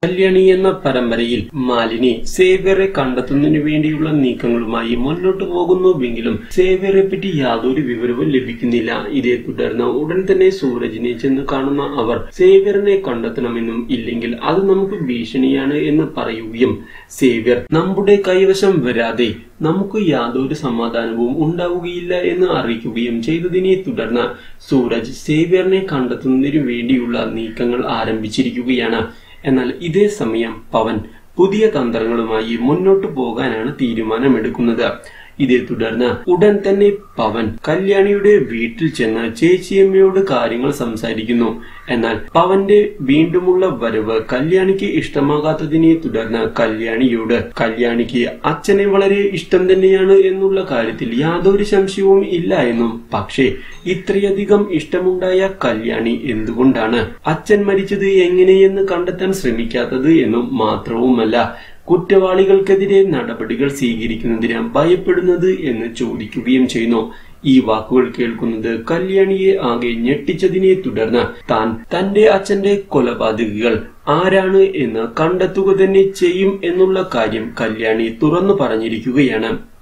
കല്യാണി എന്ന പരമ്പരയിൽ മാലിനി സേവ്യറെ കണ്ടെത്തുന്നതിനു വേണ്ടിയുള്ള നീക്കങ്ങളുമായി മുന്നോട്ടു പോകുന്നുവെങ്കിലും സേവ്യറെ പറ്റി യാതൊരു വിവരവും ലഭിക്കുന്നില്ല ഇതേ തുടർന്ന് ഉടൻ തന്നെ സൂരജിനെ ചെന്ന് കാണുന്ന അവർ സേവ്യറിനെ കണ്ടെത്തണമെന്നും ഇല്ലെങ്കിൽ അത് നമുക്ക് ഭീഷണിയാണ് എന്ന് പറയുകയും സേവ്യർ നമ്മുടെ കൈവശം വരാതെ നമുക്ക് യാതൊരു സമാധാനവും ഉണ്ടാവുകയില്ല എന്ന് അറിയിക്കുകയും ചെയ്തതിനെ തുടർന്ന് സൂരജ് സേവ്യറിനെ കണ്ടെത്തുന്നതിനു വേണ്ടിയുള്ള നീക്കങ്ങൾ ആരംഭിച്ചിരിക്കുകയാണ് എന്നാൽ ഇതേ സമയം പവൻ പുതിയ തന്ത്രങ്ങളുമായി മുന്നോട്ടു പോകാനാണ് തീരുമാനമെടുക്കുന്നത് ഇതേ തുടർന്ന് ഉടൻ തന്നെ പവൻ കല്യാണിയുടെ വീട്ടിൽ ചെന്ന് ചേച്ചിയമ്മയോട് കാര്യങ്ങൾ സംസാരിക്കുന്നു എന്നാൽ പവന്റെ വീണ്ടുമുള്ള വരവ് കല്യാണിക്ക് ഇഷ്ടമാകാത്തതിനെ തുടർന്ന് കല്യാണിയോട് കല്യാണിക്ക് അച്ഛനെ വളരെ ഇഷ്ടം തന്നെയാണ് എന്നുള്ള കാര്യത്തിൽ യാതൊരു സംശയവും ഇല്ല എന്നും പക്ഷേ ഇത്രയധികം ഇഷ്ടമുണ്ടായ കല്യാണി എന്തുകൊണ്ടാണ് അച്ഛൻ മരിച്ചത് എങ്ങനെയെന്ന് കണ്ടെത്താൻ ശ്രമിക്കാത്തത് എന്നും മാത്രവുമല്ല കുറ്റവാളികൾക്കെതിരെ നടപടികൾ സ്വീകരിക്കുന്നതിന് ഭയപ്പെടുന്നത് എന്ന് ചോദിക്കുകയും ചെയ്യുന്നു ഈ വാക്കുകൾ കേൾക്കുന്നത് കല്യാണിയെ ആകെ ഞെട്ടിച്ചതിനെ തുടർന്ന് താൻ തന്റെ അച്ഛന്റെ കൊലപാതകികൾ ആരാണ് എന്ന് കണ്ടെത്തുക തന്നെ ചെയ്യും എന്നുള്ള കാര്യം കല്യാണി തുറന്നു പറഞ്ഞിരിക്കുകയാണ്